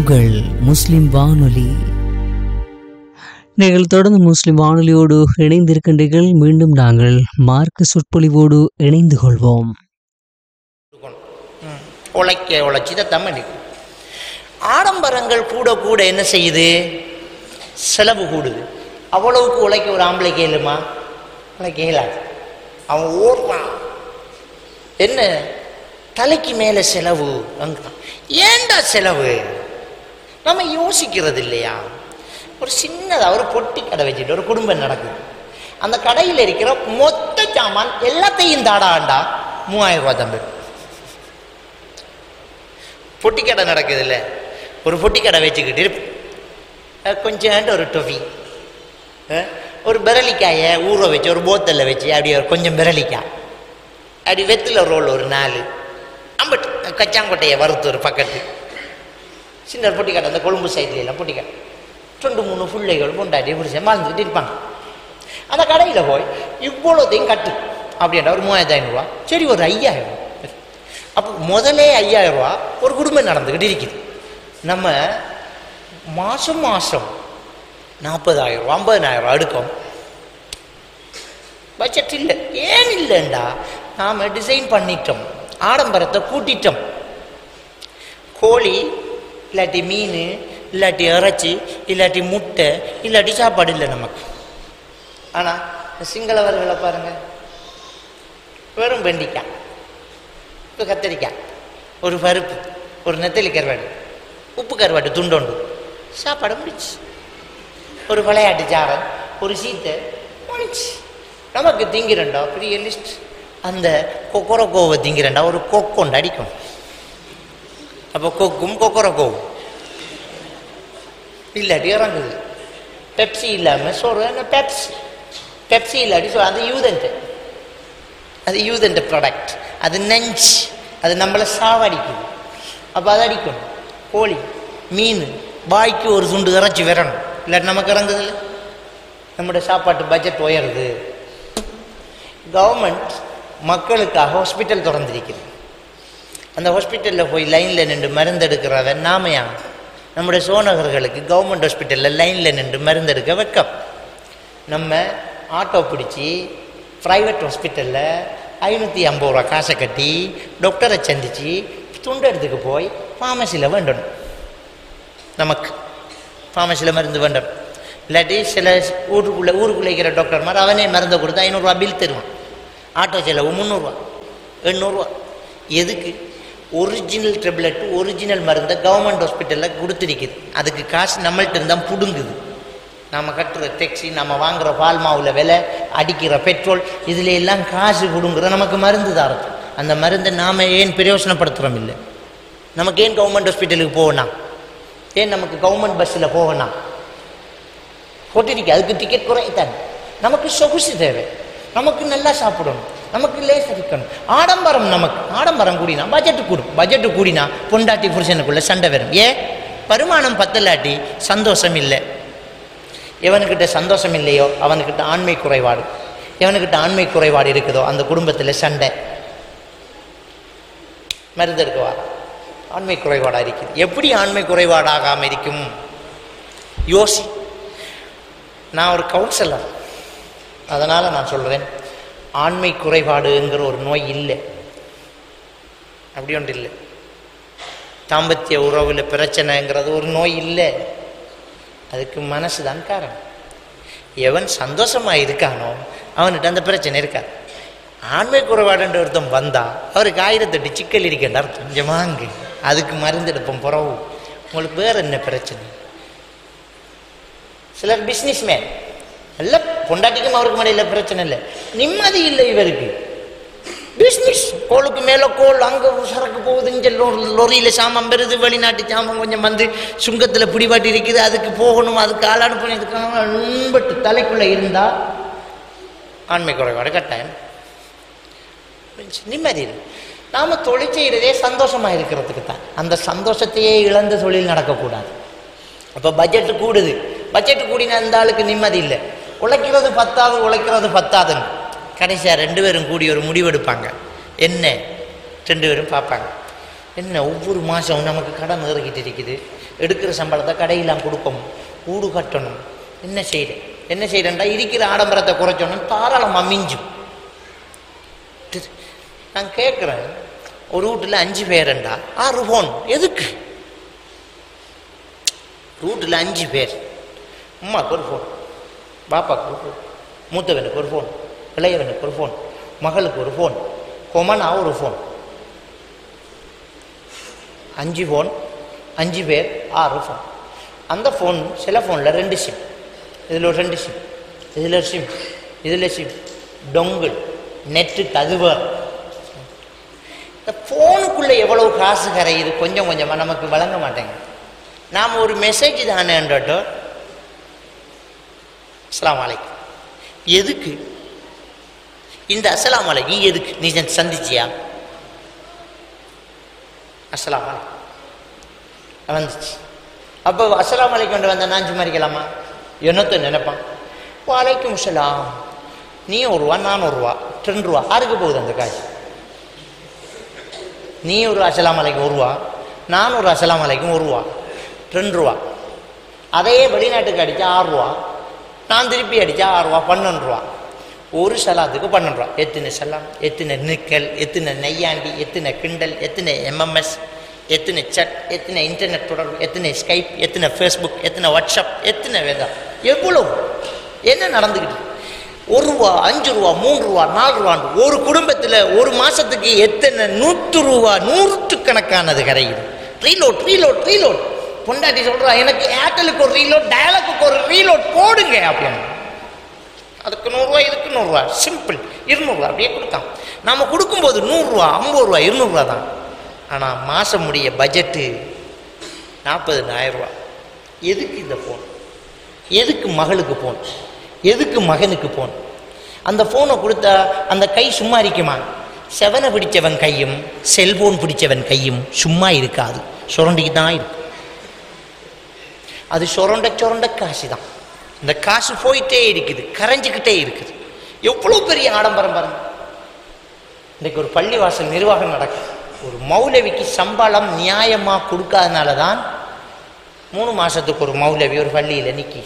உங்கள் முஸ்லிம் வானொலி நீங்கள் தொடர்ந்து முஸ்லிம் வானொலியோடு இணைந்திருக்கின்றீர்கள் மீண்டும் நாங்கள் மார்க்க சொற்பொழிவோடு இணைந்து கொள்வோம் இருக்கணும் ம். உழைக்க உழைச்சி இதை தமிழ் ஆடம்பரங்கள் கூட கூட என்ன செய்யுது செலவு கூடுது அவ்வளவுக்கு உழைக்க ஒரு ஆம்பளை கேளுமா உழைக்க இயலாது அவன் ஓடுறான் என்ன தலைக்கு மேலே செலவு அங்க ஏன்டா செலவு நம்ம யோசிக்கிறது இல்லையா ஒரு சின்னதாக ஒரு பொட்டி கடை வச்சுட்டு ஒரு குடும்பம் நடக்குது அந்த கடையில் இருக்கிற மொத்த சாமான் எல்லாத்தையும் தாடாண்டா மூவாயிரம் ரூபாய் தம்பி பொட்டி கடை நடக்குது இல்லை ஒரு பொட்டி கடை வச்சுக்கிட்டு அஹ் கொஞ்சோண்டு ஒரு டொஃபி அஹ் ஒரு பிரலிக்காயை ஊற வச்சு ஒரு போத்தலில் வச்சு அப்படி ஒரு கொஞ்சம் பிரலிக்காய் அப்படி வெத்தில ரோல் ஒரு நாலு அம்பட்டு கச்சாங்கொட்டையை வறுத்து ஒரு பக்கத்து சின்ன பொட்டி கடை அந்த கொழும்பு சைட்ல எல்லாம் பொட்டி கடை ரெண்டு மூணு பிள்ளைகள் பொண்டாட்டி பிடிச்ச மறந்துக்கிட்டு இருப்பாங்க அந்த கடையில் போய் இவ்வளோத்தையும் கட்டு அப்படின்ற ஒரு மூவாயிரத்து ஐநூறுரூவா சரி ஒரு ஐயாயிரம் அப்போ முதலே ஐயாயிரம் ரூபா ஒரு குடும்பம் நடந்துக்கிட்டு இருக்குது நம்ம மாதம் மாதம் நாற்பதாயிரம் ரூபா ஐம்பதனாயிரம் ரூபா எடுக்கும் பட்ஜெட் இல்லை ஏன் இல்லைண்டா நாம் டிசைன் பண்ணிட்டோம் ஆடம்பரத்தை கூட்டிட்டோம் கோழி இல்லாட்டி மீன் இல்லாட்டி இறைச்சி இல்லாட்டி முட்டை இல்லாட்டி சாப்பாடு இல்லை நமக்கு ஆனால் சிங்களவர்களை பாருங்க வெறும் வெண்டிக்காய் ஒரு கத்திரிக்காய் ஒரு பருப்பு ஒரு நெத்தலி கருவாடு உப்பு கருவாடு துண்டோண்டு சாப்பாடு முடிச்சு ஒரு விளையாட்டு சாரன் ஒரு சீத்தை முடிச்சு நமக்கு திங்கிறண்டா பெரிய லிஸ்ட் அந்த கொக்கரக்கோவை திங்கிறண்டா ஒரு கொக்கொண்டு அடிக்கும் அப்போ கொக்கும் கொக்கரக்கோவும் இல்லாட்டி இறங்குது பெப்சி இல்லாமல் சோறு என்ன பெப்சி பெப்சி இல்லாட்டி சோ அது யூதன்ட்டு அது யூதன்ட் ப்ராடக்ட் அது நெஞ்சு அது நம்மளை சாவடிக்குது அப்போ அதை அடிக்கணும் கோழி மீன் பாய்க்கு ஒரு துண்டு இறைச்சி வரணும் இல்லாட்டி நமக்கு இறங்குது இல்லை நம்முடைய சாப்பாட்டு பட்ஜெட் உயருது கவர்மெண்ட் மக்களுக்காக ஹாஸ்பிட்டல் திறந்திருக்குது அந்த ஹாஸ்பிட்டலில் போய் லைனில் நின்று மருந்து எடுக்கிறவன் நாமையா நம்முடைய சோனகர்களுக்கு கவர்மெண்ட் ஹாஸ்பிட்டலில் லைனில் நின்று மருந்து எடுக்க வெக்கம் நம்ம ஆட்டோ பிடிச்சி ப்ரைவேட் ஹாஸ்பிட்டலில் ஐநூற்றி ஐம்பது ரூபா காசை கட்டி டாக்டரை சந்தித்து துண்டு எடுத்துக்கு போய் ஃபார்மசியில் வேண்டணும் நமக்கு ஃபார்மசியில் மருந்து வேண்டணும் இல்லாட்டி சில ஊருக்குள்ளே ஊருக்குள்ளே இருக்கிற டாக்டர் மாதிரி அவனே மருந்தை கொடுத்து ஐநூறுரூவா பில் தருவான் ஆட்டோ செலவு முந்நூறுரூவா எண்ணூறுரூவா எதுக்கு ஒரிஜினல் டெப்லெட் ஒரிஜினல் மருந்தை கவர்மெண்ட் ஹாஸ்பிட்டலில் கொடுத்துருக்குது அதுக்கு காசு நம்மள்ட்ட இருந்தால் பிடுங்குது நம்ம கட்டுற டெக்ஸி நம்ம வாங்குற பால் மாவுல விலை அடிக்கிற பெட்ரோல் இதுல எல்லாம் காசு கொடுங்குற நமக்கு மருந்து தரது அந்த மருந்தை நாம் ஏன் பிரயோசனப்படுத்துகிறோம் இல்லை நமக்கு ஏன் கவர்மெண்ட் ஹாஸ்பிட்டலுக்கு போகணும் ஏன் நமக்கு கவர்மெண்ட் பஸ்ஸில் போகணும் போட்டிருக்கு அதுக்கு டிக்கெட் குறைத்தான் நமக்கு சொகுசு தேவை நமக்கு நல்லா சாப்பிடணும் நமக்கு லேஸ் இருக்கணும் ஆடம்பரம் நமக்கு ஆடம்பரம் கூடினா பட்ஜெட்டு கூடும் பட்ஜெட்டு கூடினா பொண்டாட்டி புருஷனுக்குள்ள சண்டை வரும் ஏன் வருமானம் பத்தலாட்டி சந்தோஷம் இல்லை எவனுக்கிட்ட சந்தோஷம் இல்லையோ அவனுக்கிட்ட ஆண்மை குறைபாடு எவனுக்கிட்ட ஆண்மை குறைபாடு இருக்குதோ அந்த குடும்பத்தில் சண்டை மருந்து எடுக்கவா ஆண்மை குறைபாடாக இருக்குது எப்படி ஆண்மை குறைபாடாகாமல் இருக்கும் யோசி நான் ஒரு கவுன்சிலர் அதனால் நான் சொல்கிறேன் ஆண்மை குறைபாடுங்கிற ஒரு நோய் இல்லை அப்படி ஒன்று இல்லை தாம்பத்திய உறவில் பிரச்சனைங்கிறது ஒரு நோய் இல்லை அதுக்கு மனசு தான் காரணம் எவன் சந்தோஷமாக இருக்கானோ அவன்கிட்ட அந்த பிரச்சனை இருக்காது ஆண்மை குறைபாடுன்ற ஒருத்தன் வந்தா அவருக்கு ஆயிரத்தெட்டு சிக்கல் இருக்கின்ற அர்த்தம் கொஞ்சம் வாங்கு அதுக்கு மருந்து எடுப்போம் புறவு உங்களுக்கு வேற என்ன பிரச்சனை சிலர் பிஸ்னஸ் மேன் நல்ல பொண்டாட்டிக்கும் அவருக்கு மேலே இல்லை பிரச்சனை இல்லை நிம்மதி இல்லை இவருக்கு பிஸ்னஸ் கோளுக்கு மேலே கோல் அங்கே சரக்கு போகுது இங்கே லொரியில் சாமான் பெறுது வெளிநாட்டு சாமான் கொஞ்சம் வந்து சுங்கத்தில் பிடிபாட்டி இருக்குது அதுக்கு போகணும் அதுக்கு ஆள் அனுப்பணும் இதுக்காக அன்பட்டு தலைக்குள்ளே இருந்தால் ஆண்மை குறைபாடு கட்டாயம் நிம்மதி இருக்கு நாம் தொழில் செய்கிறதே சந்தோஷமாக இருக்கிறதுக்கு தான் அந்த சந்தோஷத்தையே இழந்த தொழில் நடக்கக்கூடாது அப்போ பட்ஜெட்டு கூடுது பட்ஜெட்டு கூடினா அந்த ஆளுக்கு நிம்மதி இல்லை உழைக்கிறது பத்தாது உழைக்கிறது பத்தாதுன்னு கடைசியாக ரெண்டு பேரும் கூடி ஒரு முடிவெடுப்பாங்க என்ன ரெண்டு பேரும் பார்ப்பாங்க என்ன ஒவ்வொரு மாதம் நமக்கு கடன் ஏறிக்கிட்டு இருக்குது எடுக்கிற சம்பளத்தை கடையெல்லாம் கொடுக்கணும் ஊடு கட்டணும் என்ன செய்கிறேன் என்ன செய்கிறேன்டா இருக்கிற ஆடம்பரத்தை குறைச்சோன்னு தாராளமாக மிஞ்சும் இது- நான் கேட்குறேன் ஒரு வீட்டில் அஞ்சு பேருண்டா ஆறு ஃபோன் எதுக்கு வீட்டில் அஞ்சு பேர் அம்மாவுக்கு ஒரு ஃபோன் பாப்பாவுக்கு ஒரு ஃபோன் மூத்தவனுக்கு ஒரு ஃபோன் இளையவனுக்கு ஒரு ஃபோன் மகளுக்கு ஒரு ஃபோன் கொமனா ஒரு ஃபோன் அஞ்சு ஃபோன் அஞ்சு பேர் ஆறு ஃபோன் அந்த ஃபோன் சில ஃபோனில் ரெண்டு சிம் இதில் ஒரு ரெண்டு சிம் இதில் ஒரு சிம் இதில் சிம் டொங்கிள் நெட்டுக்கு அது வேறு இந்த ஃபோனுக்குள்ளே எவ்வளவு காசு கரையுது கொஞ்சம் கொஞ்சமாக நமக்கு வழங்க மாட்டேங்க நாம் ஒரு மெசேஜ் தானேன்றட்டோ அஸ்ஸலாமு அலைக்கும் எதுக்கு இந்த அஸ்ஸலாமு அலைக்கும் எதுக்கு நீ சந்திச்சியா அஸ்ஸலாமு அலைக்கும் வந்துச்சு அப்போ அஸ்ஸலாமு அலைக்கும் கொண்டு வந்த நான் சும்மாரிக்கலாமா என்னத்தை நினைப்பான் வலைக்கும் சலாம் நீ ஒரு ரூபா நான் ஒரு ரூபா ரெண்டு ரூபா யாருக்கு போகுது அந்த காசு நீ ஒரு அஸ்ஸலாமு அலைக்கும் ஒரு ரூபா நான் ஒரு அஸ்ஸலாமு அலைக்கும் ஒரு ரூபா ரெண்டு ரூபா அதையே வெளிநாட்டுக்கு அடித்தா ஆறு ரூபா நான் திருப்பி அடித்தா ஆறு ரூபா பன்னெண்டு ரூபா ஒரு சலாத்துக்கு பன்னெண்டு ரூபா எத்தனை சலாம் எத்தனை நிக்கல் எத்தனை நெய்யாண்டி எத்தனை கிண்டல் எத்தனை எம்எம்எஸ் எத்தனை சட் எத்தனை இன்டர்நெட் தொடர்பு எத்தனை ஸ்கைப் எத்தனை ஃபேஸ்புக் எத்தனை வாட்ஸ்அப் எத்தனை வேதா எவ்வளவு என்ன நடந்துக்கிட்டு ஒரு ரூபா அஞ்சு ரூபா மூணு ரூபா நாலு ரூபான்னு ஒரு குடும்பத்தில் ஒரு மாசத்துக்கு எத்தனை நூற்று ரூபா நூற்றுக்கணக்கானது கரையுது ரீலோட் ரீலோட் ரீலோட் பொண்டாட்டி சொல்றா எனக்கு ஏர்டெலுக்கு ஒரு ரீலோட் டயலுக்கு ஒரு ரீலோட் போடுங்க அப்படின்னு அதுக்கு நூறுரூவா இதுக்கு நூறுரூவா சிம்பிள் இருநூறுவா அப்படியே கொடுத்தான் நாம் கொடுக்கும்போது நூறுரூவா ஐம்பது ரூபா இருநூறுவா தான் ஆனால் மாதம் முடிய பட்ஜெட்டு நாற்பதுனாயிரம் ரூபா எதுக்கு இந்த ஃபோன் எதுக்கு மகளுக்கு ஃபோன் எதுக்கு மகனுக்கு ஃபோன் அந்த ஃபோனை கொடுத்தா அந்த கை சும்மா இருக்குமா செவனை பிடிச்சவன் கையும் செல்போன் பிடிச்சவன் கையும் சும்மா இருக்காது சுரண்டிக்கு தான் இருக்கும் அது சுரண்ட சுரண்ட காசு தான் இந்த காசு போயிட்டே இருக்குது கரைஞ்சிக்கிட்டே இருக்குது எவ்வளோ பெரிய ஆடம்பரம் பாருங்க இன்றைக்கு ஒரு பள்ளிவாசல் நிர்வாகம் நடக்குது ஒரு மௌலவிக்கு சம்பளம் நியாயமாக கொடுக்காதனால தான் மூணு மாசத்துக்கு ஒரு மௌலவி ஒரு பள்ளியில் நிக்கி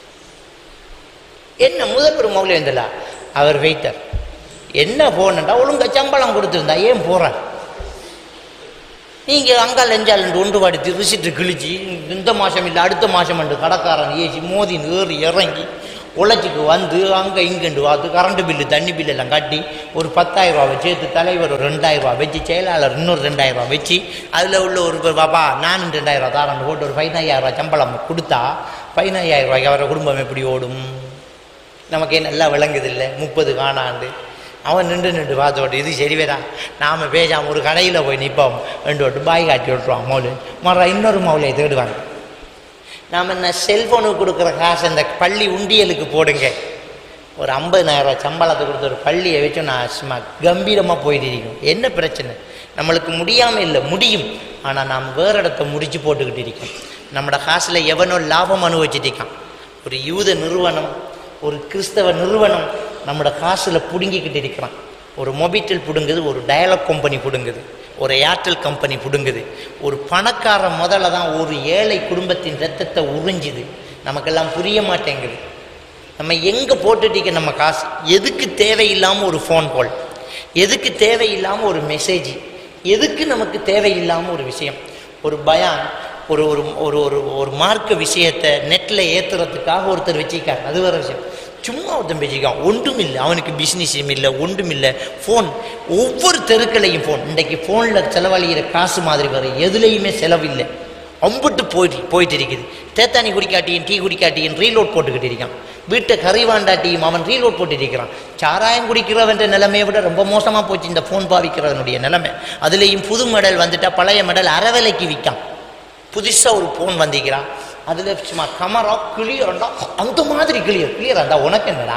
என்ன முதல் ஒரு மௌலவி இருந்தல அவர் வெயிட்டர் என்ன போனண்டா ஒழுங்கா சம்பளம் கொடுத்துருந்தா ஏன் போறார் நீங்க அங்கால் எஞ்சால் ஒன்று படுத்து ரிசிட்டு கிழிச்சு இந்த மாசம் இல்லை அடுத்த மாசம் என்று கடைக்காரன் ஏசி மோதி ஏறி இறங்கி உழைச்சிக்கு வந்து அங்கே இங்கண்டு பார்த்து கரண்ட் பில்லு தண்ணி பில்லு எல்லாம் கட்டி ஒரு பத்தாயிரம் ரூபா சேர்த்து தலைவர் ஒரு ரெண்டாயிரம் ரூபா வச்சு செயலாளர் இன்னொரு ரெண்டாயிரம் ரூபா வச்சு அதில் உள்ள ஒரு பாப்பா நானும் ரெண்டாயிரம் ரூபா தாரண்டு போட்டு ஒரு பதினாயிரம் ரூபா சம்பளம் கொடுத்தா பதினாயிரம் ரூபாய்க்கு அவரை குடும்பம் எப்படி ஓடும் நமக்கு நல்லா விளங்குது இல்லை முப்பது காணாண்டு அவன் நின்று நின்று பார்த்தோட்டு இது சரி வேடா நாம் பேசாம ஒரு கடையில் போய் நிற்போம் ரெண்டு விட்டு பாய் காட்டி விட்டுருவான் மௌலு மறு இன்னொரு மௌலையை தேடுவாங்க நாம் என்ன செல்ஃபோனுக்கு கொடுக்குற காசு இந்த பள்ளி உண்டியலுக்கு போடுங்க ஒரு ஐம்பதினாயிரம் சம்பளத்தை கொடுத்து ஒரு பள்ளியை வச்சு நான் சும்மா கம்பீரமாக போயிட்டு இருக்கோம் என்ன பிரச்சனை நம்மளுக்கு முடியாமல் இல்லை முடியும் ஆனால் நாம் வேறு இடத்த முடிச்சு போட்டுக்கிட்டு இருக்கோம் நம்மளோட காசில் எவனோ லாபம் அனுபவிச்சுட்டு இருக்கான் ஒரு யூத நிறுவனம் ஒரு கிறிஸ்தவ நிறுவனம் நம்மளோட காசில் பிடுங்கிக்கிட்டு இருக்கிறான் ஒரு மொபிட்டல் பிடுங்குது ஒரு டயலாக் கம்பெனி பிடுங்குது ஒரு ஏர்டெல் கம்பெனி பிடுங்குது ஒரு பணக்கார முதல்ல தான் ஒரு ஏழை குடும்பத்தின் ரத்தத்தை உறிஞ்சுது நமக்கெல்லாம் புரிய மாட்டேங்குது நம்ம எங்கே போட்டுட்டிக்க நம்ம காசு எதுக்கு தேவையில்லாமல் ஒரு ஃபோன் கால் எதுக்கு தேவையில்லாமல் ஒரு மெசேஜ் எதுக்கு நமக்கு தேவையில்லாமல் ஒரு விஷயம் ஒரு பயான் ஒரு ஒரு ஒரு ஒரு ஒரு மார்க்க விஷயத்தை நெட்டில் ஏற்றுறதுக்காக ஒருத்தர் வச்சிருக்காரு அது வேறு விஷயம் சும்மா ஒருத்தன் வச்சிருக்கான் ஒன்றும் இல்லை அவனுக்கு பிஸ்னஸும் இல்லை ஒன்றும் இல்லை ஃபோன் ஒவ்வொரு தெருக்களையும் ஃபோன் இன்றைக்கு ஃபோனில் செலவழிகிற காசு மாதிரி வேறு எதுலேயுமே செலவில்லை அம்புட்டு போயிட்டு போயிட்டு இருக்குது தேத்தானி குடிக்காட்டியும் டீ குடிக்காட்டியும் ரீலோட் போட்டுக்கிட்டு இருக்கான் வீட்டை கறிவாண்டாட்டியும் அவன் ரீலோட் போட்டுட்டு இருக்கிறான் சாராயம் குடிக்கிறவன்ற நிலைமையை விட ரொம்ப மோசமாக போச்சு இந்த ஃபோன் பாவிக்கிறவனுடைய நிலைமை அதுலேயும் புது மெடல் வந்துட்டா பழைய மெடல் அறவிலைக்கு விற்கான் புதுசாக ஒரு ஃபோன் வந்திக்கிறான் அதில் சும்மா கமரா கிளியர்ண்டா அந்த மாதிரி கிளியர் கிளியராண்டா உனக்கு என்னடா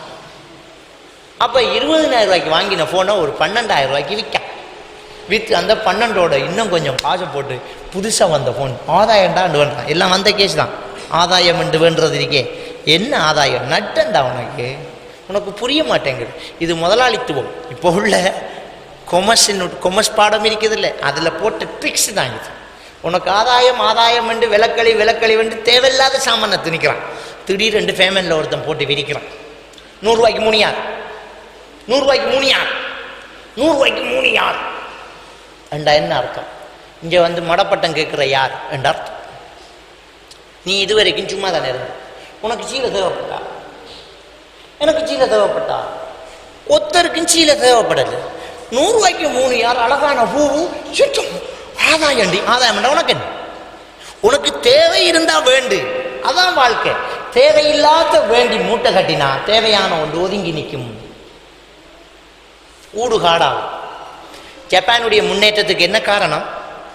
அப்போ இருபதினாயிரம் ரூபாய்க்கு வாங்கின ஃபோனை ஒரு பன்னெண்டாயிரம் ரூபாய்க்கு விற்கான் விற்று அந்த பன்னெண்டோட இன்னும் கொஞ்சம் காசை போட்டு புதுசாக வந்த ஃபோன் ஆதாயம்டாண்டு வேண்டாம் எல்லாம் வந்த கேஸ் தான் ஆதாயம் என்று வேண்டது இருக்கே என்ன ஆதாயம் நட்டண்டா உனக்கு உனக்கு புரிய மாட்டேங்குது இது முதலாளித்துவம் இப்போ உள்ள கொமர்ஸின் கொமர்ஸ் பாடம் இருக்குது இல்லை அதில் போட்ட ட்ரிக்ஸ் தான் இது உனக்கு ஆதாயம் ஆதாயம் என்று விளக்களி விளக்களி வந்து தேவையில்லாத சாமானை திணிக்கிறான் திடீர் ரெண்டு ஃபேமனில் ஒருத்தன் போட்டு விரிக்கிறான் நூறுரூவாய்க்கு மூணு யார் நூறுரூவாய்க்கு மூணு யார் நூறுரூவாய்க்கு மூணு யார் என்றா என்ன அர்த்தம் இங்கே வந்து மடப்பட்டம் கேட்குற யார் என்ற அர்த்தம் நீ இதுவரைக்கும் சும்மா தானே இருந்த உனக்கு சீலை தேவைப்பட்டா எனக்கு சீலை தேவைப்பட்டா ஒத்தருக்கும் சீலை தேவைப்படல நூறுரூவாய்க்கு மூணு யார் அழகான பூவு சுத்தம் ஆதாயண்டி ஆதாயம் என்ன உனக்கு என்ன உனக்கு தேவை இருந்தா வேண்டு அதான் வாழ்க்கை தேவையில்லாத வேண்டி மூட்டை கட்டினா தேவையான ஒன்று ஒதுங்கி நிற்கும் ஊடு காடாகும் ஜப்பானுடைய முன்னேற்றத்துக்கு என்ன காரணம்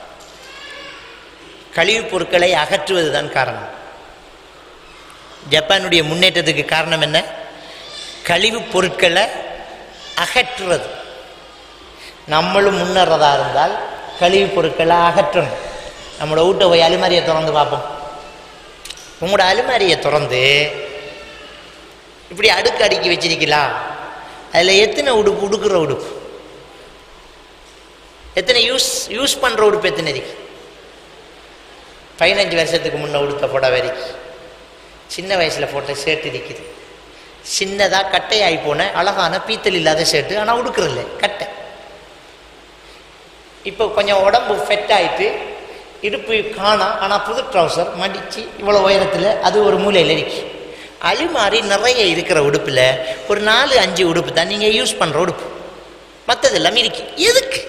கழிவுப் பொருட்களை அகற்றுவதுதான் காரணம் ஜப்பானுடைய முன்னேற்றத்துக்கு காரணம் என்ன கழிவுப் பொருட்களை அகற்றுறது நம்மளும் முன்னேறதா இருந்தால் கழிவுப் பொருட்களை அகற்றணும் நம்மளோட வீட்டை போய் அலுமாரியை திறந்து பார்ப்போம் உங்களோட அலுமாரியை திறந்து இப்படி அடுக்கு அடுக்கி வச்சிருக்கலாம் அதில் எத்தனை உடுப்பு உடுக்குற உடுப்பு எத்தனை யூஸ் யூஸ் பண்ணுற உடுப்பு எத்தனை இருக்கு பதினஞ்சு வருஷத்துக்கு முன்ன உடுத்த புடவை இருக்கு சின்ன வயசில் போட்ட ஷர்ட் இருக்குது சின்னதாக கட்டையாகி போன அழகான பீத்தல் இல்லாத ஷர்ட்டு ஆனால் உடுக்குறதில்ல கட்டை இப்போ கொஞ்சம் உடம்பு ஃபெட் ஆயிட்டு இடுப்பு காணா ஆனால் புது ட்ரௌசர் மடித்து இவ்வளோ உயரத்தில் அது ஒரு மூலையில் இருக்கு அலுமாரி நிறைய இருக்கிற உடுப்பில் ஒரு நாலு அஞ்சு உடுப்பு தான் நீங்கள் யூஸ் பண்ணுற உடுப்பு மற்றது எல்லாமே இருக்கு எதுக்கு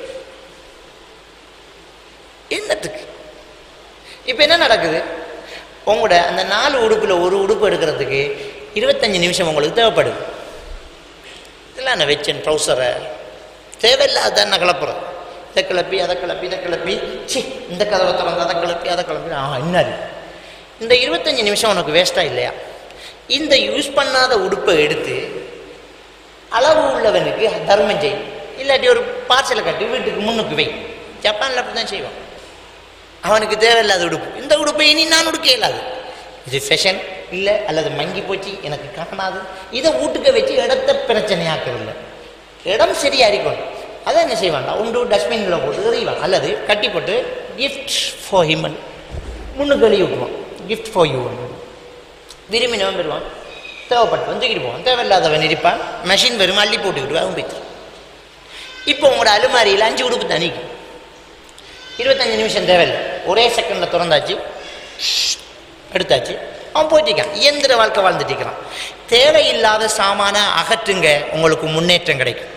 என்னத்துக்கு இப்போ என்ன நடக்குது உங்களோட அந்த நாலு உடுப்பில் ஒரு உடுப்பு எடுக்கிறதுக்கு இருபத்தஞ்சு நிமிஷம் உங்களுக்கு தேவைப்படுது இதெல்லாம் நான் வச்சேன் ட்ரௌசரை தேவையில்லாத நான் கிளப்புறேன் இதை கிளப்பி அதை கிளப்பி இதை கிளப்பி சி இந்த கதவை திறந்து அதை கிளப்பி அதை கிளப்பி ஆ என்னது இந்த இருபத்தஞ்சு நிமிஷம் உனக்கு வேஸ்ட்டாக இல்லையா இந்த யூஸ் பண்ணாத உடுப்பை எடுத்து அளவு உள்ளவனுக்கு தர்மம் செய் இல்லாட்டி ஒரு பார்சலை கட்டி வீட்டுக்கு முன்னுக்கு வை ஜப்பானில் அப்படி தான் செய்வான் அவனுக்கு தேவையில்லாத உடுப்பு இந்த உடுப்பை இனி நான் உடுக்க இயலாது இது ஃபேஷன் இல்லை அல்லது மங்கி போச்சு எனக்கு காணாது இதை வீட்டுக்க வச்சு இடத்த பிரச்சனையாக்கவில்லை இடம் சரியா இருக்கணும் அதை என்ன செய்வான்டா உண்டு டஸ்ட்பினில் போட்டு எறிவான் அல்லது கட்டி போட்டு கிஃப்ட் ஃபார் ஹிமன் முன்னுக்கு எழுதி விட்டுருவான் கிஃப்ட் ஃபார் யூ விரும்பினவன் பெறுவான் தேவைப்பட்டவன் தூக்கிட்டு போவான் தேவையில்லாதவன் இருப்பான் மெஷின் வரும் அள்ளி போட்டு விடுவான் அவன் போய்த்து இப்போ உங்களோட அலுமாரியில் அஞ்சு உடுப்பு தனிக்கு இருபத்தஞ்சு நிமிஷம் தேவையில்லை ஒரே செகண்டில் திறந்தாச்சு எடுத்தாச்சு அவன் போயிட்டு இருக்கான் இயந்திர வாழ்க்கை வாழ்ந்துட்டு இருக்கிறான் தேவையில்லாத சாமான அகற்றுங்க உங்களுக்கு முன்னேற்றம் கிடைக்கும்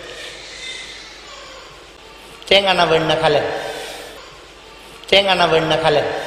தேங்காய் எண்ணெய் வேணுன கலர் தேங்காய் எண்ணெய் வேணுன கலர்